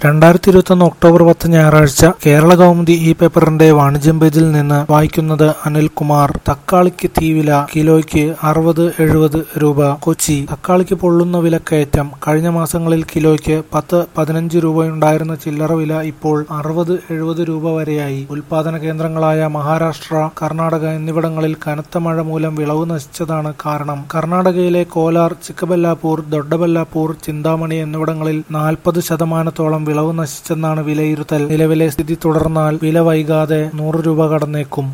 രണ്ടായിരത്തി ഇരുപത്തൊന്ന് ഒക്ടോബർ പത്ത് ഞായറാഴ്ച കേരള കൗമുദി ഇ പേപ്പറിന്റെ വാണിജ്യം പേജിൽ നിന്ന് വായിക്കുന്നത് അനിൽകുമാർ തക്കാളിക്ക് തീവില കിലോയ്ക്ക് അറുപത് എഴുപത് രൂപ കൊച്ചി തക്കാളിക്ക് പൊള്ളുന്ന വിലക്കയറ്റം കഴിഞ്ഞ മാസങ്ങളിൽ കിലോയ്ക്ക് പത്ത് പതിനഞ്ച് രൂപയുണ്ടായിരുന്ന ചില്ലറ വില ഇപ്പോൾ അറുപത് എഴുപത് രൂപ വരെയായി ഉൽപാദന കേന്ദ്രങ്ങളായ മഹാരാഷ്ട്ര കർണാടക എന്നിവിടങ്ങളിൽ കനത്ത മഴ മൂലം വിളവ് നശിച്ചതാണ് കാരണം കർണാടകയിലെ കോലാർ ചിക്കബല്ലാപൂർ ദൊഡ്ഡബല്ലാപൂർ ചിന്താമണി എന്നിവിടങ്ങളിൽ നാൽപ്പത് ശതമാനത്തോളം വിളവ് നശിച്ചെന്നാണ് വിലയിരുത്തൽ നിലവിലെ സ്ഥിതി തുടർന്നാൽ വില വൈകാതെ നൂറ് രൂപ കടന്നേക്കും